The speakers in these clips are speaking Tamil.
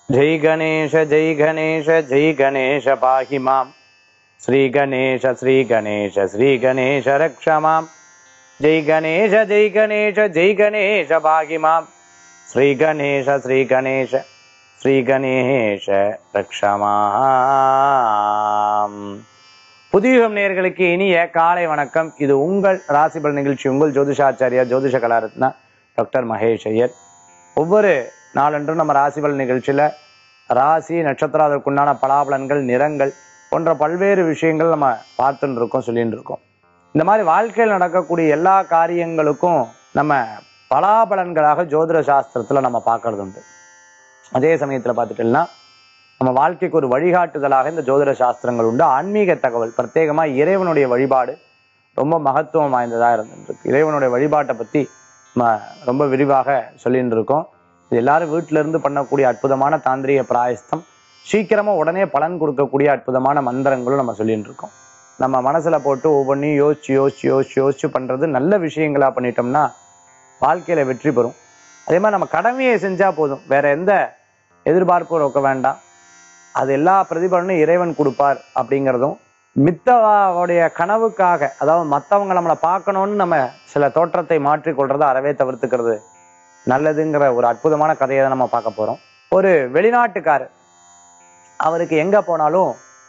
ஜெய் கணேஷ ஜெய் கணேஷ ஜெய் கணேஷ பாஹி மாம் ஸ்ரீ கணேஷ ஸ்ரீ கணேஷ ஸ்ரீ கணேஷ ரக்ஷ மாம் ஜெய் கணேஷ ஜெய் கணேஷ ஜெய் கணேஷ பாஹி மாம் ஸ்ரீ கணேஷ ஸ்ரீ கணேஷ ஸ்ரீ கணேஷ ரக்ஷ மாம் புதியுகம் நேயர்களுக்கு இனிய காலை வணக்கம் இது உங்கள் ராசிபல் நிகழ்ச்சி உங்கள் ஜோதிஷாச்சாரியா ஜோதிஷ கலாரத்னா டாக்டர் மகேஷ் ஐயர் ஒவ்வொரு நாளன்றும் நம்ம ராசிபல் நிகழ்ச்சியில ராசி நட்சத்திரம் அதற்குண்டான பலாபலன்கள் நிறங்கள் போன்ற பல்வேறு விஷயங்கள் நம்ம பார்த்துட்டு இருக்கோம் சொல்லிட்டு இருக்கோம் இந்த மாதிரி வாழ்க்கையில் நடக்கக்கூடிய எல்லா காரியங்களுக்கும் நம்ம பலாபலன்களாக ஜோதிட சாஸ்திரத்துல நம்ம பார்க்கறது உண்டு அதே சமயத்துல பார்த்துட்டோம்னா நம்ம வாழ்க்கைக்கு ஒரு வழிகாட்டுதலாக இந்த ஜோதிட சாஸ்திரங்கள் உண்டு ஆன்மீக தகவல் பிரத்யேகமா இறைவனுடைய வழிபாடு ரொம்ப மகத்துவம் வாய்ந்ததா இருந்துருக்கு இறைவனுடைய வழிபாட்டை பத்தி நம்ம ரொம்ப விரிவாக சொல்லிட்டு இருக்கோம் இது எல்லாரும் வீட்டில இருந்து பண்ணக்கூடிய அற்புதமான தாந்திரிக பிராயஸ்தம் சீக்கிரமா உடனே பலன் கொடுக்கக்கூடிய அற்புதமான மந்திரங்களும் நம்ம சொல்லிட்டு இருக்கோம் நம்ம மனசுல போட்டு ஒவ்வொன்றையும் யோசிச்சு யோசிச்சு யோசிச்சு யோசிச்சு பண்றது நல்ல விஷயங்களா பண்ணிட்டோம்னா வாழ்க்கையில வெற்றி பெறும் அதே மாதிரி நம்ம கடமையை செஞ்சா போதும் வேற எந்த எதிர்பார்ப்பும் இருக்க வேண்டாம் அது எல்லா பிரதிபலனும் இறைவன் கொடுப்பார் அப்படிங்கிறதும் மித்தவாவுடைய கனவுக்காக அதாவது மற்றவங்க நம்மளை பார்க்கணும்னு நம்ம சில தோற்றத்தை மாற்றிக் கொள்றதை அறவே தவிர்த்துக்கிறது நல்லதுங்கிற ஒரு அற்புதமான கதையை தான் நம்ம பார்க்க போறோம் ஒரு வெளிநாட்டுக்காரர் அவருக்கு எங்க போனாலும்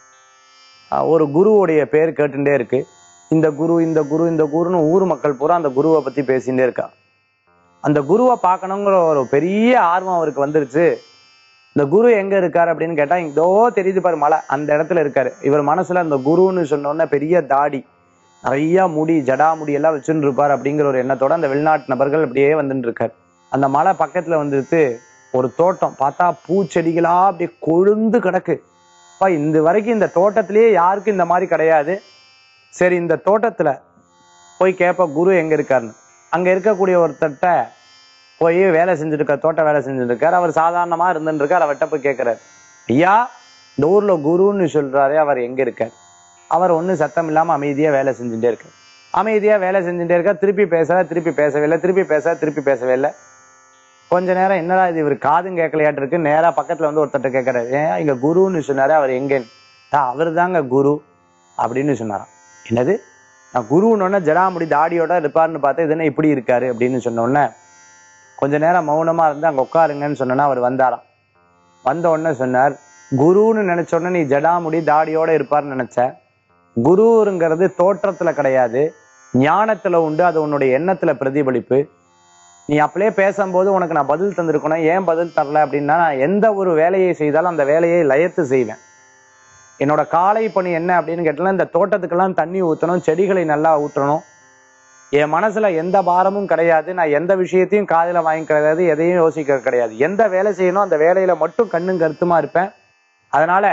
அஹ், ஒரு குருவுடைய பேர் கேட்டுட்டே இருக்கு இந்த குரு இந்த குரு இந்த குருன்னு ஊர் மக்கள் பூரா அந்த குருவை பத்தி பேசிட்டே இருக்கா அந்த குருவை பார்க்கணுங்கிற ஒரு பெரிய ஆர்வம் அவருக்கு வந்துருச்சு இந்த குரு எங்க இருக்காரு அப்படின்னு கேட்டா இதோ தெரியுது பாரு மலை அந்த இடத்துல இருக்காரு இவர் மனசுல அந்த குருன்னு சொன்னோன்னே பெரிய தாடி நிறைய முடி ஜடா முடி எல்லாம் வச்சுட்டு இருப்பார் அப்படிங்கிற ஒரு எண்ணத்தோட அந்த வெளிநாட்டு நபர்கள் அப்படியே வந்துட்டு இருக்காரு அந்த மலை பக்கத்துல வந்துட்டு ஒரு தோட்டம் பார்த்தா பூச்செடிகளா அப்படியே கொழுந்து கிடக்கு அப்பா இந்த வரைக்கும் இந்த தோட்டத்திலேயே யாருக்கும் இந்த மாதிரி கிடையாது சரி இந்த தோட்டத்துல போய் கேட்ப குரு எங்க இருக்காருன்னு அங்க இருக்கக்கூடிய ஒருத்தர்ட்ட போய் வேலை செஞ்சுட்டு இருக்கார் தோட்ட வேலை செஞ்சுட்டு இருக்காரு அவர் சாதாரணமா இருந்துட்டு இருக்கார் அவர்கிட்ட போய் கேட்கிறாரு ஐயா இந்த ஊர்ல குருன்னு சொல்றாரு அவர் எங்க இருக்கார் அவர் ஒண்ணும் சத்தம் இல்லாம அமைதியா வேலை செஞ்சுட்டே இருக்காரு அமைதியா வேலை செஞ்சுட்டே இருக்கார் திருப்பி பேசல திருப்பி பேசவே இல்லை திருப்பி பேச திருப்பி பேசவே இல்லை கொஞ்ச நேரம் என்னடா இது இவர் காதும் கேட்கலையாட்டு இருக்கு நேரா பக்கத்துல வந்து ஒருத்தர்ட்ட கேட்கறாரு ஏன் இங்க குருன்னு சொன்னாரு அவர் எங்கன்னு அவர் தாங்க குரு அப்படின்னு சொன்னாராம் என்னது நான் குருன்னு ஜடாமுடி தாடியோட இருப்பாருன்னு பார்த்தா இது என்ன இப்படி இருக்காரு அப்படின்னு சொன்ன உடனே கொஞ்ச நேரம் மௌனமா இருந்து அங்க உட்காருங்கன்னு சொன்னா அவர் வந்தாராம் வந்த உடனே சொன்னார் குருன்னு நினைச்ச உடனே நீ ஜடாமுடி தாடியோட இருப்பார்னு நினைச்ச குருங்கிறது தோற்றத்துல கிடையாது ஞானத்துல உண்டு அது உன்னுடைய எண்ணத்துல பிரதிபலிப்பு நீ அப்படியே பேசும்போது உனக்கு நான் பதில் தந்திருக்கணும் ஏன் பதில் தரல அப்படின்னா நான் எந்த ஒரு வேலையை செய்தாலும் அந்த வேலையை லயத்து செய்வேன் என்னோட காலை பணி என்ன அப்படின்னு கேட்டா இந்த தோட்டத்துக்கெல்லாம் தண்ணி ஊற்றணும் செடிகளை நல்லா ஊற்றணும் என் மனசுல எந்த பாரமும் கிடையாது நான் எந்த விஷயத்தையும் காதுல வாங்கி கிடையாது எதையும் யோசிக்க கிடையாது எந்த வேலை செய்யணும் அந்த வேலையில மட்டும் கண்ணும் கருத்துமா இருப்பேன் அதனால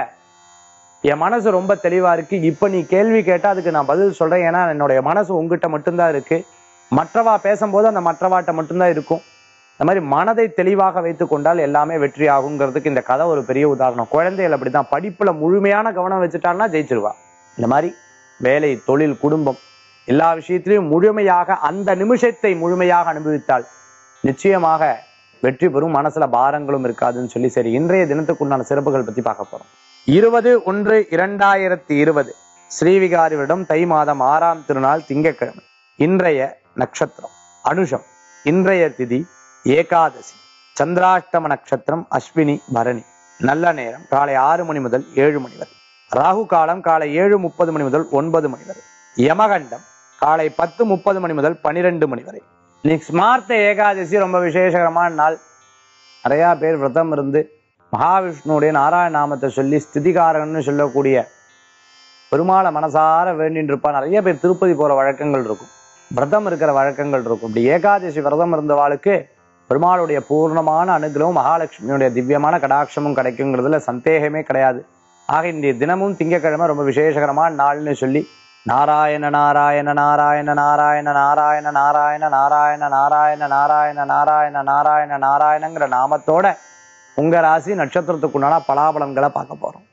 என் மனசு ரொம்ப தெளிவா இருக்கு இப்ப நீ கேள்வி கேட்டா அதுக்கு நான் பதில் சொல்றேன் ஏன்னா என்னுடைய மனசு உங்ககிட்ட மட்டும்தான் இருக்கு மற்றவா பேசும்போது அந்த மற்றவாட்ட மட்டும்தான் இருக்கும் இந்த மாதிரி மனதை தெளிவாக வைத்துக் கொண்டால் எல்லாமே வெற்றி ஆகுங்கிறதுக்கு இந்த கதை ஒரு பெரிய உதாரணம் குழந்தைகள் அப்படிதான் படிப்புல முழுமையான கவனம் வச்சுட்டான்னா ஜெயிச்சிருவா இந்த மாதிரி வேலை தொழில் குடும்பம் எல்லா விஷயத்திலையும் முழுமையாக அந்த நிமிஷத்தை முழுமையாக அனுபவித்தால் நிச்சயமாக வெற்றி பெறும் மனசுல பாரங்களும் இருக்காதுன்னு சொல்லி சரி இன்றைய தினத்துக்குண்டான சிறப்புகள் பத்தி பார்க்க போறோம் இருபது ஒன்று இரண்டாயிரத்தி இருபது ஸ்ரீவிகாரிவிடம் தை மாதம் ஆறாம் திருநாள் திங்கட்கிழமை இன்றைய நட்சத்திரம் அனுஷம் இன்றைய திதி ஏகாதசி சந்திராஷ்டம நட்சத்திரம் அஸ்வினி பரணி நல்ல நேரம் காலை ஆறு மணி முதல் ஏழு மணி வரை ராகு காலம் காலை ஏழு முப்பது மணி முதல் ஒன்பது மணி வரை யமகண்டம் காலை பத்து முப்பது மணி முதல் பனிரெண்டு மணி வரை இன்னைக்கு ஸ்மார்த்த ஏகாதசி ரொம்ப விசேஷகரமான நாள் நிறைய பேர் விரதம் இருந்து மகாவிஷ்ணுடைய நாராயண நாமத்தை சொல்லி ஸ்திதிகாரன்னு சொல்லக்கூடிய பெருமாளை மனசார வேண்டின்னு இருப்பா நிறைய பேர் திருப்பதி போற வழக்கங்கள் இருக்கும் விரதம் இருக்கிற வழக்கங்கள் இருக்கும் இப்படி ஏகாதசி விரதம் இருந்தவாளுக்கு பெருமாளுடைய பூர்ணமான அனுகிரகம் மகாலட்சுமியுடைய திவ்யமான கடாட்சமும் கிடைக்குங்கிறதுல சந்தேகமே கிடையாது ஆக இன்றைய தினமும் திங்கட்கிழமை ரொம்ப விசேஷகரமான நாள்னு சொல்லி நாராயண நாராயண நாராயண நாராயண நாராயண நாராயண நாராயண நாராயண நாராயண நாராயண நாராயண நாராயணங்கிற நாமத்தோட உங்க ராசி நட்சத்திரத்துக்குண்டான பலாபலன்களை பார்க்க போறோம்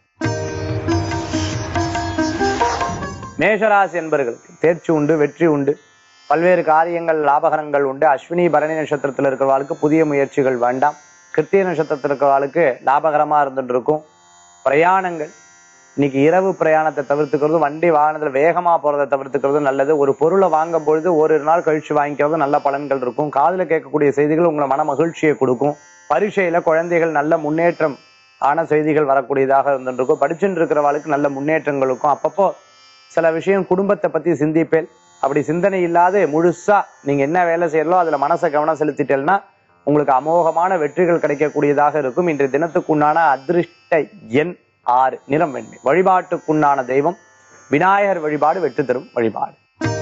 மேஷராசி என்பர்களுக்கு தேர்ச்சி உண்டு வெற்றி உண்டு பல்வேறு காரியங்கள் லாபகரங்கள் உண்டு அஸ்வினி பரணி நட்சத்திரத்தில் இருக்கிறவர்களுக்கு புதிய முயற்சிகள் வேண்டாம் கிருத்திய நட்சத்திரத்தில் இருக்கிறவர்களுக்கு லாபகரமா இருந்துட்டு இருக்கும் பிரயாணங்கள் இன்னைக்கு இரவு பிரயாணத்தை தவிர்த்துக்கிறதும் வண்டி வாகனத்துல வேகமா போறதை தவிர்த்துக்கிறதும் நல்லது ஒரு பொருளை வாங்கும் பொழுது ஒரு நாள் கழிச்சு வாங்கிக்கிறது நல்ல பலன்கள் இருக்கும் காதுல கேட்கக்கூடிய செய்திகள் உங்களை மன மகிழ்ச்சியை கொடுக்கும் பரீட்சையில குழந்தைகள் நல்ல முன்னேற்றம் ஆன செய்திகள் வரக்கூடியதாக இருந்துட்டு இருக்கும் படிச்சுட்டு இருக்கிறவளுக்கு நல்ல முன்னேற்றங்களுக்கும் அப்பப்போ சில விஷயம் குடும்பத்தை பத்தி சிந்திப்பேன் அப்படி சிந்தனை இல்லாத முழுசா நீங்க என்ன வேலை செய்யறோ அதுல மனசை கவனம் செலுத்திட்டேன்னா உங்களுக்கு அமோகமான வெற்றிகள் கிடைக்கக்கூடியதாக இருக்கும் இன்றைய தினத்துக்குண்டான அதிர்ஷ்ட எண் ஆறு நிறம் வெண்மை வழிபாட்டுக்குண்டான தெய்வம் விநாயகர் வழிபாடு வெற்றி தரும் வழிபாடு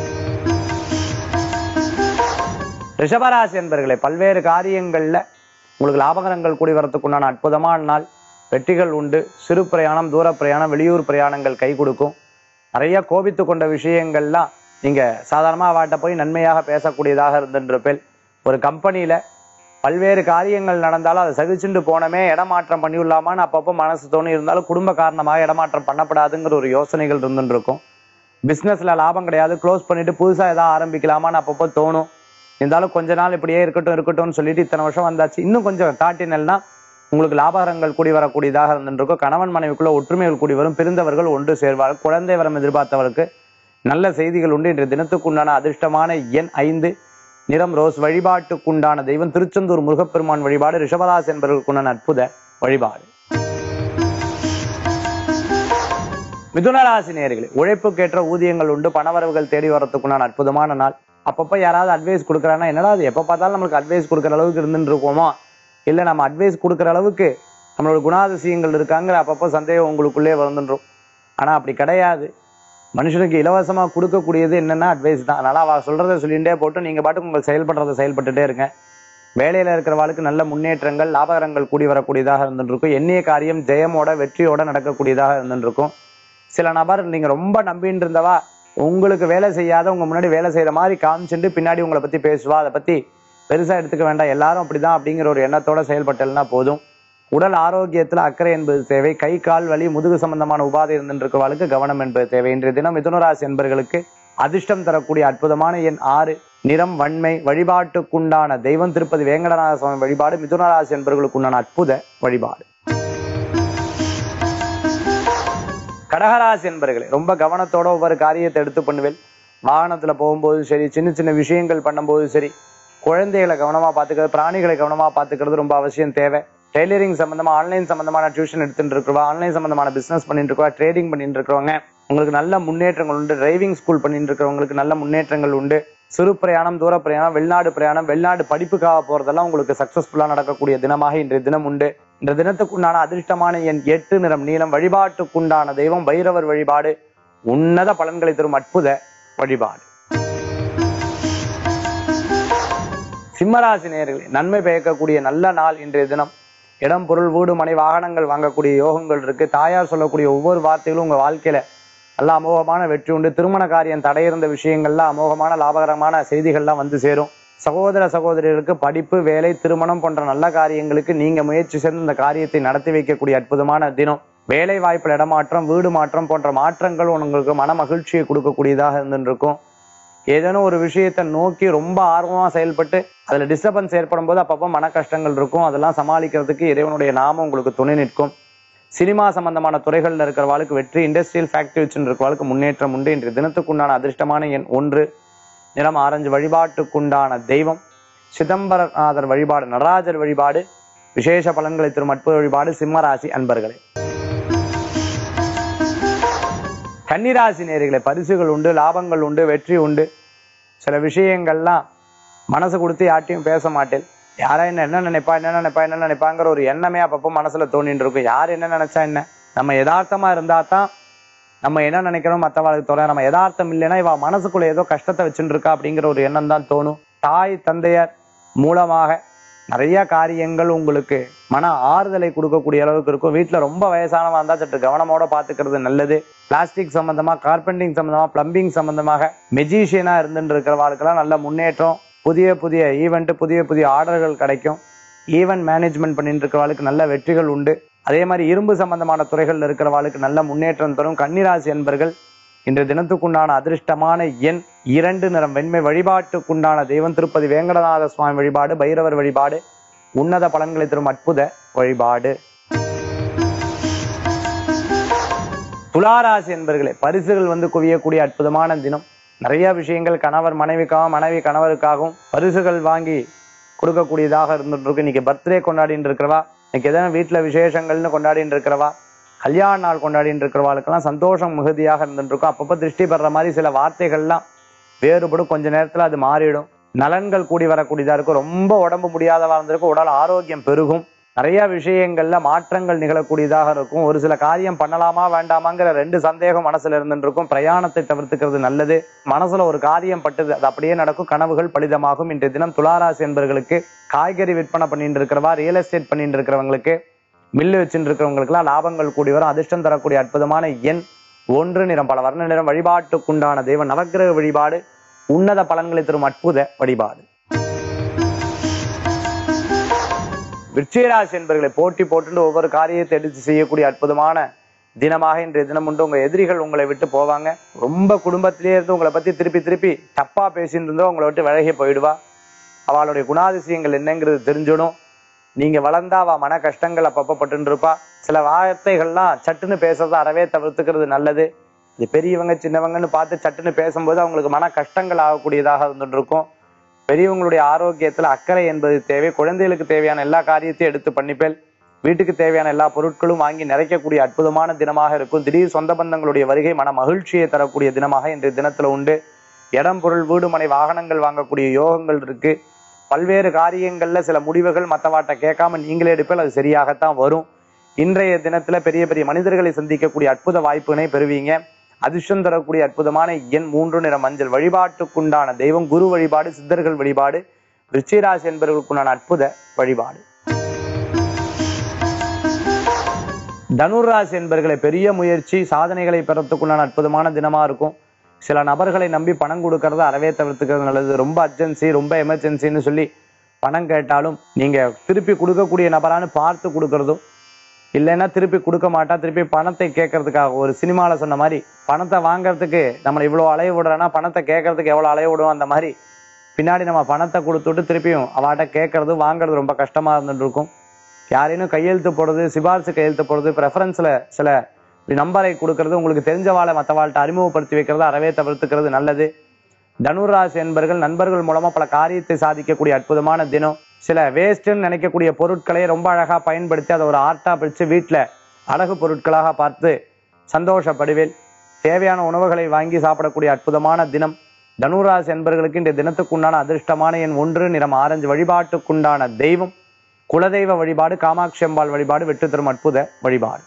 ரிஷபராசி என்பர்களே பல்வேறு காரியங்கள்ல உங்களுக்கு லாபகரங்கள் கூடி வரத்துக்குண்டான அற்புதமான நாள் வெற்றிகள் உண்டு சிறு பிரயாணம் தூர பிரயாணம் வெளியூர் பிரயாணங்கள் கை கொடுக்கும் நிறைய கோபித்து கொண்ட விஷயங்கள்லாம் நீங்க சாதாரணமா வாட்ட போய் நன்மையாக பேசக்கூடியதாக இருந்துருப்பேன் ஒரு கம்பெனியில பல்வேறு காரியங்கள் நடந்தாலும் அதை சகிச்சுட்டு போனமே இடமாற்றம் பண்ணிவிடலாமான்னு அப்பப்போ மனசு தோணி இருந்தாலும் குடும்ப காரணமாக இடமாற்றம் பண்ணப்படாதுங்கிற ஒரு யோசனைகள் இருந்துட்டு இருக்கும் பிஸ்னஸ்ல லாபம் கிடையாது க்ளோஸ் பண்ணிட்டு புதுசா ஏதாவது ஆரம்பிக்கலாமான்னு அப்பப்போ தோணும் இருந்தாலும் கொஞ்ச நாள் இப்படியே இருக்கட்டும் இருக்கட்டும்னு சொல்லிட்டு இத்தனை வருஷம் வந்தாச்சு இன்னும் கொஞ்சம் தாட்டினல்னா உங்களுக்கு லாபகரங்கள் கூடி வரக்கூடியதாக இருந்துருக்கும் கணவன் மனைவிக்குள்ள ஒற்றுமைகள் கூடி வரும் பிரிந்தவர்கள் ஒன்று சேர்வார்கள் குழந்தை வரம் எதிர்பார்த்தவருக்கு நல்ல செய்திகள் உண்டு இன்றைய தினத்துக்குண்டான அதிர்ஷ்டமான எண் ஐந்து நிறம் ரோஸ் வழிபாட்டுக்குண்டான தெய்வம் திருச்செந்தூர் முருகப்பெருமான் வழிபாடு ரிஷபராசி என்பவர்களுக்குண்டான அற்புத வழிபாடு மிதுனராசி நேர்களே உழைப்புக்கேற்ற ஊதியங்கள் உண்டு பணவரவுகள் தேடி வரத்துக்குண்டான அற்புதமான நாள் அப்பப்போ யாராவது அட்வைஸ் கொடுக்குறாங்கன்னா என்னடா அது எப்போ பார்த்தாலும் நம்மளுக்கு அட்வைஸ் கொடுக்குற அளவுக்கு இருந்துட்டு இருக்கோமோ இல்லை நம்ம அட்வைஸ் கொடுக்குற அளவுக்கு நம்மளோட குணாதிசயங்கள் இருக்காங்கிற அப்பப்போ சந்தேகம் உங்களுக்குள்ளே வந்துடும் ஆனால் அப்படி கிடையாது மனுஷனுக்கு இலவசமாக கொடுக்கக்கூடியது என்னென்னா அட்வைஸ் தான் அதனால் அவள் சொல்கிறத சொல்லிகிட்டே போட்டு நீங்கள் பாட்டுக்கு உங்கள் செயல்படுறதை செயல்பட்டுட்டே இருங்க வேலையில் இருக்கிறவாளுக்கு நல்ல முன்னேற்றங்கள் லாபகரங்கள் கூடி வரக்கூடியதாக இருந்துட்டு இருக்கும் எண்ணிய காரியம் ஜெயமோட வெற்றியோட நடக்கக்கூடியதாக இருந்துட்டு இருக்கும் சில நபர் நீங்கள் ரொம்ப நம்பின்னு இருந்தவா உங்களுக்கு வேலை செய்யாத உங்க முன்னாடி வேலை செய்யற மாதிரி காமிச்சுட்டு பின்னாடி உங்களை பத்தி பேசுவா அதை பத்தி பெருசா எடுத்துக்க வேண்டாம் எல்லாரும் அப்படிதான் அப்படிங்கிற ஒரு எண்ணத்தோட செயல்பட்டல்னா போதும் உடல் ஆரோக்கியத்துல அக்கறை என்பது தேவை கை கால் வலி முதுகு சம்பந்தமான உபாதை இருந்துருக்கவாளுக்கு கவனம் என்பது தேவை இன்றைய தினம் மிதுனராசி என்பர்களுக்கு அதிர்ஷ்டம் தரக்கூடிய அற்புதமான எண் ஆறு நிறம் வன்மை வழிபாட்டுக்குண்டான தெய்வம் திருப்பதி வேங்கடநாத சுவாமி வழிபாடு மிதுனராசி என்பவர்களுக்குண்டான அற்புத வழிபாடு கடகராசி என்பர்களே ரொம்ப கவனத்தோட ஒவ்வொரு காரியத்தை எடுத்து பண்ணுவேன் வாகனத்துல போகும்போதும் சரி சின்ன சின்ன விஷயங்கள் பண்ணும்போதும் சரி குழந்தைகளை கவனமா பாத்துக்கிறது பிராணிகளை கவனமா பாத்துக்கிறது ரொம்ப அவசியம் தேவை டெய்லரிங் சம்பந்தமா ஆன்லைன் சம்பந்தமான டியூஷன் எடுத்துட்டு இருக்கிறவா ஆன்லைன் சம்பந்தமான பிசினஸ் பண்ணிட்டு இருக்கவா ட்ரேடிங் பண்ணிட்டு இருக்கிறவங்க உங்களுக்கு நல்ல முன்னேற்றங்கள் உண்டு டிரைவிங் ஸ்கூல் பண்ணிட்டு இருக்கிறவங்களுக்கு நல்ல முன்னேற்றங்கள் உண்டு சிறு பிரயாணம் தூர பிரயாணம் வெளிநாடு பிரயாணம் வெளிநாடு படிப்புக்காக போறதெல்லாம் உங்களுக்கு சக்சஸ்ஃபுல்லா நடக்கக்கூடிய தினமாக இன்றைய தினம் உண்டு இந்த தினத்துக்குண்டான அதிர்ஷ்டமான எண் எட்டு நிறம் நீளம் வழிபாட்டுக்குண்டான தெய்வம் பைரவர் வழிபாடு உன்னத பலன்களை தரும் அற்புத வழிபாடு சிம்மராசி நேயர்களே நன்மை பயக்கக்கூடிய நல்ல நாள் இன்றைய தினம் இடம் பொருள் வீடு மனை வாகனங்கள் வாங்கக்கூடிய யோகங்கள் இருக்கு தாயார் சொல்லக்கூடிய ஒவ்வொரு வார்த்தைகளும் உங்க வாழ்க்கையில நல்ல அமோகமான வெற்றி உண்டு திருமண காரியம் தடையிருந்த விஷயங்கள்லாம் அமோகமான லாபகரமான செய்திகள்லாம் வந்து சேரும் சகோதர சகோதரிகளுக்கு படிப்பு வேலை திருமணம் போன்ற நல்ல காரியங்களுக்கு நீங்க முயற்சி செய்து இந்த காரியத்தை நடத்தி வைக்கக்கூடிய அற்புதமான தினம் வேலை வாய்ப்பில் இடமாற்றம் வீடு மாற்றம் போன்ற மாற்றங்கள் உங்களுக்கு மன மகிழ்ச்சியை கொடுக்கக்கூடியதாக இருந்துருக்கும் ஏதேனும் ஒரு விஷயத்தை நோக்கி ரொம்ப ஆர்வமா செயல்பட்டு அதுல டிஸ்டர்பன்ஸ் ஏற்படும் போது அப்பப்போ மன கஷ்டங்கள் இருக்கும் அதெல்லாம் சமாளிக்கிறதுக்கு இறைவனுடைய நாமம் உங்களுக்கு துணை நிற்கும் சினிமா சம்பந்தமான துறைகள்ல இருக்கிறவாளுக்கு வெற்றி இண்டஸ்ட்ரியல் ஃபேக்டரி இருக்கிறவாளுக்கு முன்னேற்றம் உண்டு இன்றைய தினத்துக்குண்டான அதிர்ஷ்டமான எண் ஒன்று நிறம் ஆரஞ்சு வழிபாட்டுக்குண்டான தெய்வம் சிதம்பரநாதர் வழிபாடு நடராஜர் வழிபாடு விசேஷ பலன்களை தரும் அற்புத வழிபாடு சிம்மராசி அன்பர்களே கன்னிராசி நேர்களை பரிசுகள் உண்டு லாபங்கள் உண்டு வெற்றி உண்டு சில விஷயங்கள்லாம் மனசு கொடுத்து யார்ட்டையும் பேச மாட்டேன் யாரா என்ன என்ன நினைப்பா என்ன நினைப்பா என்ன நினைப்பாங்கிற ஒரு எண்ணமே அப்பப்போ மனசுல தோணிட்டு இருக்கும் யார் என்ன நினைச்சா என்ன நம்ம யதார்த்தமா இருந்தா தான் நம்ம என்ன நினைக்கிறோம் மற்றவர்களுக்கு தோற நம்ம யதார்த்தம் இல்லைன்னா இவ மனசுக்குள்ள ஏதோ கஷ்டத்தை வச்சுட்டு இருக்கா அப்படிங்கிற ஒரு எண்ணம் தான் தோணும் தாய் தந்தையர் மூலமாக நிறைய காரியங்கள் உங்களுக்கு மன ஆறுதலை கொடுக்கக்கூடிய அளவுக்கு இருக்கும் வீட்டில் ரொம்ப வயசானவா இருந்தால் சற்று கவனமோட பார்த்துக்கிறது நல்லது பிளாஸ்டிக் சம்பந்தமா கார்பெண்டிங் சம்பந்தமா பிளம்பிங் சம்பந்தமாக மெஜிஷியனா இருந்துட்டு இருக்கிறவாளுக்கெல்லாம் நல்ல முன்னேற்றம் புதிய புதிய ஈவெண்ட் புதிய புதிய ஆர்டர்கள் கிடைக்கும் ஈவெண்ட் மேனேஜ்மெண்ட் பண்ணிட்டு இருக்கிறவாளுக்கு நல்ல வெற்றிகள் உண்டு அதே மாதிரி இரும்பு சம்பந்தமான துறைகள்ல இருக்கிறவாளுக்கு நல்ல முன்னேற்றம் தரும் கன்னிராசி என்பர்கள் இன்று தினத்துக்குண்டான அதிர்ஷ்டமான எண் இரண்டு நிறம் வெண்மை வழிபாட்டுக்குண்டான தெய்வம் திருப்பதி வேங்கடநாத சுவாமி வழிபாடு பைரவர் வழிபாடு உன்னத பலன்களை தரும் அற்புத வழிபாடு துளாராசி என்பர்களே பரிசுகள் வந்து குவியக்கூடிய அற்புதமான தினம் நிறைய விஷயங்கள் கணவர் மனைவிக்காகவும் மனைவி கணவருக்காகவும் பரிசுகள் வாங்கி கொடுக்கக்கூடியதாக இருந்துட்டு இருக்கு இன்னைக்கு பர்த்டே கொண்டாடிட்டு இருக்கிறவா இன்னைக்கு எதனா வீட்டுல விசேஷங்கள்னு கொண்டாடிட்டு இருக்கிறவா கல்யாண நாள் கொண்டாடிட்டு இருக்கிறவாளுக்கெல்லாம் சந்தோஷம் மிகுதியாக இருந்துட்டு இருக்கும் அப்பப்போ திருஷ்டி பெற மாதிரி சில வார்த்தைகள்லாம் வேறுபடும் கொஞ்ச நேரத்துல அது மாறிடும் நலன்கள் கூடி வரக்கூடியதா இருக்கும் ரொம்ப உடம்பு முடியாதவா இருந்திருக்கும் உடல் ஆரோக்கியம் பெருகும் நிறைய விஷயங்கள்ல மாற்றங்கள் நிகழக்கூடியதாக இருக்கும் ஒரு சில காரியம் பண்ணலாமா வேண்டாமாங்கிற ரெண்டு சந்தேகம் மனசுல இருந்துட்டு இருக்கும் பிரயாணத்தை தவிர்த்துக்கிறது நல்லது மனசுல ஒரு காரியம் பட்டுது அது அப்படியே நடக்கும் கனவுகள் பலிதமாகும் இன்றைய தினம் துளாராசி என்பர்களுக்கு காய்கறி விற்பனை பண்ணிட்டு இருக்கிறவா ரியல் எஸ்டேட் பண்ணிட்டு இருக்கிறவங்களுக்கு மில்லு வச்சுட்டு இருக்கிறவங்களுக்குலாம் லாபங்கள் கூடி வரும் அதிர்ஷ்டம் தரக்கூடிய அற்புதமான எண் ஒன்று நிறம் பல வர்ண நிறம் வழிபாட்டுக்குண்டான தெய்வ நவக்கிரக வழிபாடு உன்னத பலன்களை தரும் அற்புத வழிபாடு விருச்சிகராசி என்பர்களை போட்டி போட்டு ஒவ்வொரு காரியத்தை எடுத்து செய்யக்கூடிய அற்புதமான தினமாக இன்றைய தினம் உண்டு உங்க எதிரிகள் உங்களை விட்டு போவாங்க ரொம்ப குடும்பத்திலேயே இருந்து உங்களை பத்தி திருப்பி திருப்பி தப்பா பேசிட்டு இருந்தோ உங்களை விட்டு விலகி போயிடுவா அவளுடைய குணாதிசயங்கள் என்னங்கிறது தெரிஞ்சிடும் நீங்க வளர்ந்தா அவ மன கஷ்டங்கள் அப்பப்ப பட்டு இருப்பா சில வார்த்தைகள்லாம் சட்டுன்னு பேசுறத அறவே தவிர்த்துக்கிறது நல்லது இது பெரியவங்க சின்னவங்கன்னு பார்த்து சட்டுன்னு பேசும்போது அவங்களுக்கு மன கஷ்டங்கள் ஆகக்கூடியதாக இருந்துட்டு இருக்கும் பெரியவங்களுடைய ஆரோக்கியத்துல அக்கறை என்பது தேவை குழந்தைகளுக்கு தேவையான எல்லா காரியத்தையும் எடுத்து பண்ணிப்பேல் வீட்டுக்கு தேவையான எல்லா பொருட்களும் வாங்கி நிறைக்கக்கூடிய அற்புதமான தினமாக இருக்கும் திடீர் சொந்த பந்தங்களுடைய வருகை மன மகிழ்ச்சியை தரக்கூடிய தினமாக இன்றைய தினத்துல உண்டு இடம் பொருள் வீடு மனை வாகனங்கள் வாங்கக்கூடிய யோகங்கள் இருக்கு பல்வேறு காரியங்கள்ல சில முடிவுகள் மற்றவாட்ட கேட்காம நீங்களே எடுப்பேல் அது சரியாகத்தான் வரும் இன்றைய தினத்துல பெரிய பெரிய மனிதர்களை சந்திக்கக்கூடிய அற்புத வாய்ப்பினை பெறுவீங்க அதிர்ஷ்டம் தரக்கூடிய அற்புதமான எண் மூன்று நிற மஞ்சள் வழிபாட்டுக்குண்டான தெய்வம் குரு வழிபாடு சித்தர்கள் வழிபாடு ரிச்சிராசி என்பவர்களுக்குண்டான அற்புத வழிபாடு தனுராசி என்பர்களை பெரிய முயற்சி சாதனைகளை பெறத்துக்குண்டான அற்புதமான தினமா இருக்கும் சில நபர்களை நம்பி பணம் கொடுக்கறத அறவே தவிர்த்துக்கிறது நல்லது ரொம்ப அர்ஜென்சி ரொம்ப எமர்ஜென்சின்னு சொல்லி பணம் கேட்டாலும் நீங்க திருப்பி கொடுக்கக்கூடிய நபரான்னு பார்த்து கொடுக்கறதும் இல்லைன்னா திருப்பி கொடுக்க மாட்டா திருப்பி பணத்தை கேட்கறதுக்காக ஒரு சினிமால சொன்ன மாதிரி பணத்தை வாங்குறதுக்கு நம்மளை இவ்வளவு அலைய விடுறோன்னா பணத்தை கேட்கறதுக்கு எவ்வளவு அலைய விடுவோம் அந்த மாதிரி பின்னாடி நம்ம பணத்தை கொடுத்துட்டு திருப்பியும் அவாட்ட கேட்கறது வாங்குறது ரொம்ப கஷ்டமா இருந்துட்டு இருக்கும் யாரேனும் கையெழுத்து போடுறது சிபாரிசு கையெழுத்து போடுறது ப்ரெஃபரன்ஸ்ல சில நம்பரை கொடுக்கறது உங்களுக்கு தெரிஞ்சவாளை மற்றவாள்கிட்ட அறிமுகப்படுத்தி வைக்கிறது அறவே தவிர்த்துக்கிறது நல்லது தனுராசி என்பர்கள் நண்பர்கள் மூலமா பல காரியத்தை சாதிக்கக்கூடிய அற்புதமான தினம் சில வேஸ்ட்னு நினைக்கக்கூடிய பொருட்களை ரொம்ப அழகா பயன்படுத்தி அதை ஒரு ஆர்ட்டா பிடிச்சு வீட்டில் அழகு பொருட்களாக பார்த்து சந்தோஷப்படுவேன் தேவையான உணவுகளை வாங்கி சாப்பிடக்கூடிய அற்புதமான தினம் தனுராசி என்பர்களுக்கு இந்த தினத்துக்குண்டான அதிர்ஷ்டமான எண் ஒன்று நிறம் ஆரஞ்சு வழிபாட்டுக்குண்டான தெய்வம் குலதெய்வ வழிபாடு காமாட்சி அம்பாள் வழிபாடு வெற்றி தரும் அற்புத வழிபாடு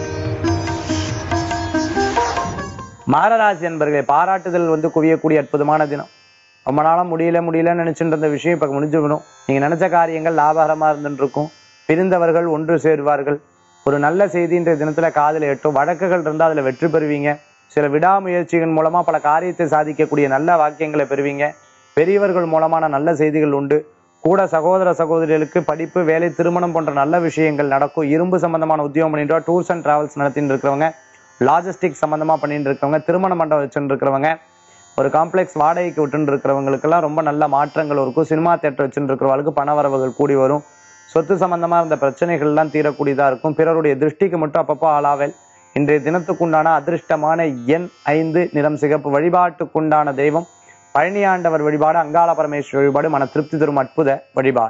மாரராசி என்பர்களை பாராட்டுதல் வந்து குவியக்கூடிய அற்புதமான தினம் ரொம்ப நாளா முடியல முடியலன்னு நினைச்சுட்டு இருந்த விஷயம் இப்ப முடிஞ்சுக்கணும் நீங்க நினைச்ச காரியங்கள் லாபகரமா இருந்துட்டு இருக்கும் பிரிந்தவர்கள் ஒன்று சேருவார்கள் ஒரு நல்ல செய்தி இன்றைய தினத்துல காதுல எட்டும் வழக்குகள் இருந்தா அதுல வெற்றி பெறுவீங்க சில விடாமுயற்சிகள் மூலமா பல காரியத்தை சாதிக்கக்கூடிய நல்ல வாக்கியங்களை பெறுவீங்க பெரியவர்கள் மூலமான நல்ல செய்திகள் உண்டு கூட சகோதர சகோதரிகளுக்கு படிப்பு வேலை திருமணம் போன்ற நல்ல விஷயங்கள் நடக்கும் இரும்பு சம்பந்தமான உத்தியோகம் பண்ணிட்டு டூர்ஸ் அண்ட் டிராவல்ஸ் நடத்திட்டு இருக்கிறவங்க லாஜிஸ்டிக் சம்பந்தமா பண்ணிட்டு இருக்கிறவங்க திருமண மண்டபம் வச்சுட்டு இருக்கிறவங்க ஒரு காம்ப்ளெக்ஸ் வாடகைக்கு விட்டுன்னு இருக்கிறவங்களுக்கெல்லாம் ரொம்ப நல்ல மாற்றங்கள் இருக்கும் சினிமா தேட்டர் வச்சுட்டு இருக்கிறவங்களுக்கு பண வரவுகள் கூடி வரும் சொத்து சம்பந்தமா இருந்த பிரச்சனைகள்லாம் தீரக்கூடியதா இருக்கும் பிறருடைய திருஷ்டிக்கு மட்டும் அப்பப்போ ஆளாவல் இன்றைய தினத்துக்குண்டான அதிர்ஷ்டமான எண் ஐந்து நிறம் சிகப்பு வழிபாட்டுக்குண்டான தெய்வம் பழனியாண்டவர் வழிபாடு அங்காள பரமேஸ்வரர் வழிபாடு மன திருப்தி தரும் அற்புத வழிபாடு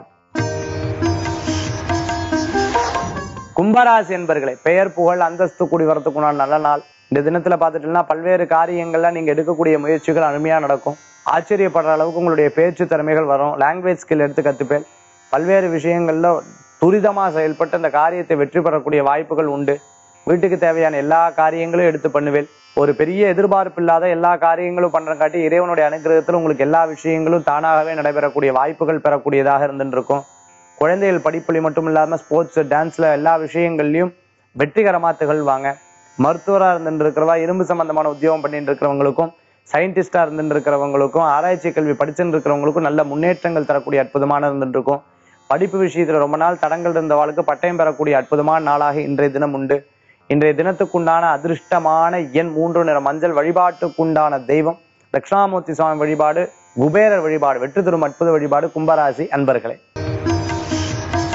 கும்பராசி என்பர்களை பெயர் புகழ் அந்தஸ்து கூடி வரத்துக்குண்டான நல்ல நாள் இந்த தினத்துல பார்த்துட்டீங்கன்னா பல்வேறு காரியங்கள்ல நீங்க எடுக்கக்கூடிய முயற்சிகள் அருமையா நடக்கும் ஆச்சரியப்படுற அளவுக்கு உங்களுடைய பேச்சு திறமைகள் வரும் லாங்குவேஜ் ஸ்கில் எடுத்து கத்துப்பேன் பல்வேறு விஷயங்கள்ல துரிதமா செயல்பட்டு அந்த காரியத்தை வெற்றி பெறக்கூடிய வாய்ப்புகள் உண்டு வீட்டுக்கு தேவையான எல்லா காரியங்களும் எடுத்து பண்ணுவேன் ஒரு பெரிய எதிர்பார்ப்பு இல்லாத எல்லா காரியங்களும் பண்றங்காட்டி இறைவனுடைய அனுகிரகத்தில் உங்களுக்கு எல்லா விஷயங்களும் தானாகவே நடைபெறக்கூடிய வாய்ப்புகள் பெறக்கூடியதாக இருந்துட்டு இருக்கும் குழந்தைகள் படிப்புல மட்டும் இல்லாம ஸ்போர்ட்ஸ் டான்ஸ்ல எல்லா விஷயங்கள்லயும் வெற்றிகரமா திகழ்வாங்க மருத்துவரா இருந்துட்டு இருக்கிறவா இரும்பு சம்பந்தமான உத்தியோகம் பண்ணிட்டு இருக்கிறவங்களுக்கும் சயின்டிஸ்டா இருந்துட்டு இருக்கிறவங்களுக்கும் ஆராய்ச்சி கல்வி படிச்சுட்டு இருக்கிறவங்களுக்கும் நல்ல முன்னேற்றங்கள் தரக்கூடிய அற்புதமான இருந்துட்டு இருக்கும் படிப்பு விஷயத்துல ரொம்ப நாள் தடங்கள் இருந்தவாளுக்கு பட்டயம் பெறக்கூடிய அற்புதமான நாளாக இன்றைய தினம் உண்டு இன்றைய தினத்துக்குண்டான அதிர்ஷ்டமான எண் மூன்று நிற மஞ்சள் வழிபாட்டுக்குண்டான தெய்வம் தட்சிணாமூர்த்தி சுவாமி வழிபாடு குபேரர் வழிபாடு வெற்றி தரும் அற்புத வழிபாடு கும்பராசி அன்பர்களே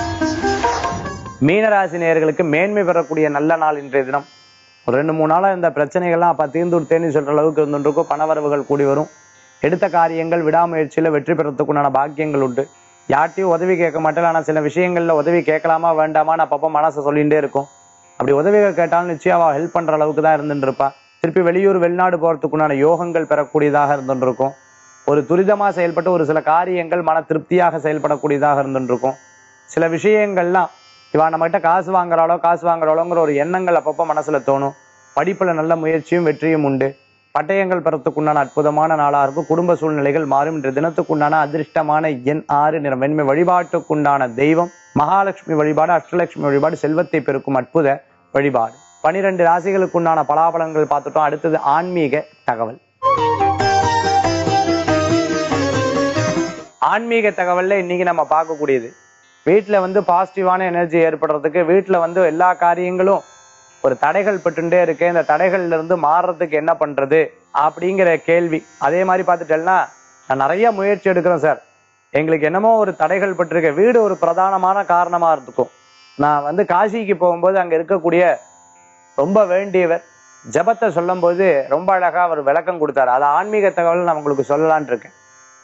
மீனராசி நேயர்களுக்கு மேன்மை பெறக்கூடிய நல்ல நாள் இன்றைய தினம் ஒரு ரெண்டு மூணு நாளா இந்த பிரச்சனைகள்லாம் அப்ப தீர்ந்து விட்டேன்னு சொல்ற அளவுக்கு இருந்துருக்கும் பணவரவுகள் கூடி வரும் எடுத்த காரியங்கள் விடாமுயற்சியில வெற்றி பெறத்துக்குண்டான பாக்கியங்கள் உண்டு யார்ட்டையும் உதவி கேட்க மாட்டேன் ஆனா சில விஷயங்கள்ல உதவி கேட்கலாமா வேண்டாமான்னு அப்பப்போ மனசை சொல்லிகிட்டே இருக்கும் அப்படி உதவிகள் கேட்டாலும் நிச்சயம் அவள் ஹெல்ப் பண்ற அளவுக்கு தான் இருந்துட்டு இருப்பா திருப்பி வெளியூர் வெளிநாடு போறதுக்குண்டான யோகங்கள் பெறக்கூடியதாக இருந்துட்டு இருக்கும் ஒரு துரிதமா செயல்பட்டு ஒரு சில காரியங்கள் மன திருப்தியாக செயல்படக்கூடியதாக இருந்துட்டு இருக்கும் சில விஷயங்கள்லாம் இவா நம்மகிட்ட காசு வாங்குறாளோ காசு வாங்குறாளோங்கிற ஒரு எண்ணங்கள் அப்பப்போ மனசுல தோணும் படிப்புல நல்ல முயற்சியும் வெற்றியும் உண்டு பட்டயங்கள் பெறத்துக்குண்டான அற்புதமான நாளா இருக்கும் குடும்ப சூழ்நிலைகள் மாறும் இன்று தினத்துக்குண்டான அதிர்ஷ்டமான எண் ஆறு நிறம் வெண்மை வழிபாட்டுக்குண்டான தெய்வம் மகாலட்சுமி வழிபாடு அஷ்டலட்சுமி வழிபாடு செல்வத்தை பெருக்கும் அற்புத வழிபாடு பனிரெண்டு ராசிகளுக்குண்டான பலாபலங்கள் பார்த்துட்டோம் அடுத்தது ஆன்மீக தகவல் ஆன்மீக தகவல்ல இன்னைக்கு நம்ம பார்க்கக்கூடியது வீட்டுல வந்து பாசிட்டிவான எனர்ஜி ஏற்படுறதுக்கு வீட்டுல வந்து எல்லா காரியங்களும் ஒரு தடைகள் பட்டுட்டே இருக்கு இந்த தடைகள்ல இருந்து மாறுறதுக்கு என்ன பண்றது அப்படிங்கிற கேள்வி அதே மாதிரி பார்த்துட்டேன்னா நான் நிறைய முயற்சி எடுக்கிறேன் சார் எங்களுக்கு என்னமோ ஒரு தடைகள் பட்டிருக்க வீடு ஒரு பிரதானமான காரணமா இருக்கும் நான் வந்து காசிக்கு போகும்போது அங்க இருக்கக்கூடிய ரொம்ப வேண்டியவர் ஜபத்தை சொல்லும்போது ரொம்ப அழகா அவர் விளக்கம் கொடுத்தாரு அது ஆன்மீக தகவல் நான் உங்களுக்கு சொல்லலான் இருக்கேன்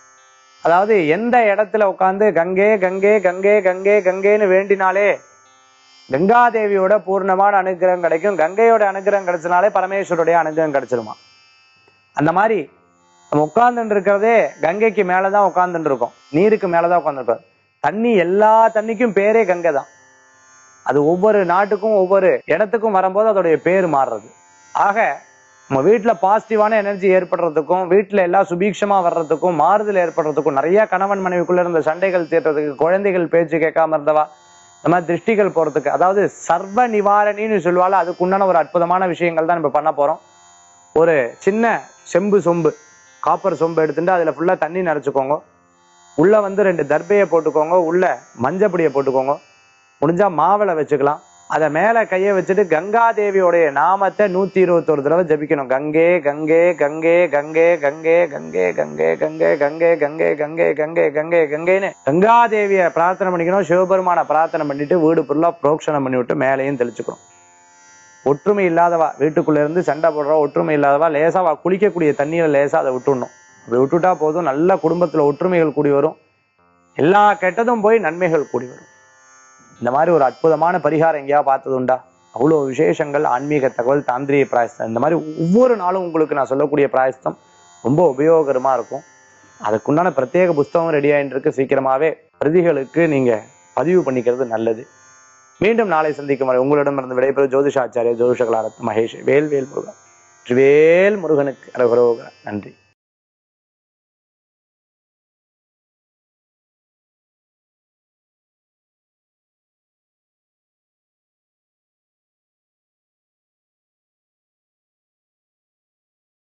அதாவது எந்த இடத்துல உட்காந்து கங்கே கங்கே கங்கே கங்கே கங்கேன்னு வேண்டினாலே கங்காதேவியோட பூர்ணமான அனுகிரகம் கிடைக்கும் கங்கையோட அனுகிரகம் கிடைச்சனாலே பரமேஸ்வருடைய அனுகிரகம் கிடைச்சிருமா அந்த மாதிரி நம்ம உட்கார்ந்துட்டு இருக்கிறதே கங்கைக்கு மேலதான் உட்கார்ந்துட்டு இருக்கோம் நீருக்கு மேலதான் உட்கார்ந்துருக்கோம் தண்ணி எல்லா தண்ணிக்கும் பேரே கங்கை தான் அது ஒவ்வொரு நாட்டுக்கும் ஒவ்வொரு இடத்துக்கும் வரும்போது அதோடைய பேர் மாறுறது ஆக நம்ம வீட்டுல பாசிட்டிவான எனர்ஜி ஏற்படுறதுக்கும் வீட்டுல எல்லாம் சுபீட்சமா வர்றதுக்கும் மாறுதல் ஏற்படுறதுக்கும் நிறைய கணவன் மனைவிக்குள்ள இருந்த சண்டைகள் தீர்றதுக்கு குழந்தைகள் பேச்சு கேட்காம இருந்தவா இந்த மாதிரி திருஷ்டிகள் போறதுக்கு அதாவது சர்வ நிவாரணின்னு சொல்லுவாள் அதுக்கு உண்டான ஒரு அற்புதமான விஷயங்கள் தான் நம்ம பண்ண போறோம் ஒரு சின்ன செம்பு சொம்பு காப்பர் சொம்பு எடுத்துட்டு அதுல ஃபுல்லா தண்ணி நிறச்சுக்கோங்க உள்ள வந்து ரெண்டு தர்பையை போட்டுக்கோங்க உள்ள மஞ்சப்பொடியை போட்டுக்கோங்க முடிஞ்சா மாவிளை வச்சுக்கலாம் அதை மேல கையை வச்சுட்டு கங்காதேவியோடைய நாமத்தை நூத்தி இருபத்தொரு தடவை ஜபிக்கணும் கங்கே கங்கே கங்கே கங்கே கங்கே கங்கே கங்கே கங்கே கங்கே கங்கே கங்கே கங்கே கங்கே கங்கேன்னு கங்காதேவிய பிரார்த்தனை பண்ணிக்கணும் சிவபெருமான பிரார்த்தனை பண்ணிட்டு வீடு ஃபுல்லா புரோக்ஷனம் பண்ணி விட்டு மேலையும் தெளிச்சுக்கணும் ஒற்றுமை இல்லாதவா வீட்டுக்குள்ள இருந்து சண்டை போடுறவா ஒற்றுமை இல்லாதவா லேசா வா குளிக்கக்கூடிய தண்ணீரை லேசா அதை விட்டுடணும் அப்படி விட்டுட்டா போதும் நல்ல குடும்பத்துல ஒற்றுமைகள் கூடி வரும் எல்லா கெட்டதும் போய் நன்மைகள் கூடி வரும் இந்த மாதிரி ஒரு அற்புதமான பரிகாரம் எங்கேயா பார்த்தது உண்டா அவ்வளோ விசேஷங்கள் ஆன்மீக தகவல் தாந்திரிய பிராயஸ்தம் இந்த மாதிரி ஒவ்வொரு நாளும் உங்களுக்கு நான் சொல்லக்கூடிய பிராயஸ்தம் ரொம்ப உபயோகரமா இருக்கும் அதுக்குண்டான பிரத்யேக புஸ்தகம் ரெடி ஆயிட்டு இருக்கு சீக்கிரமாவே பிரதிகளுக்கு நீங்க பதிவு பண்ணிக்கிறது நல்லது மீண்டும் நாளை சந்திக்கும் வரை உங்களிடமிருந்து விடைபெறும் ஜோதிஷாச்சாரிய ஜோதிஷ கலாரத் மகேஷ் வேல் வேல் முருகன் வேல் முருகனுக்கு அரகரோகரா நன்றி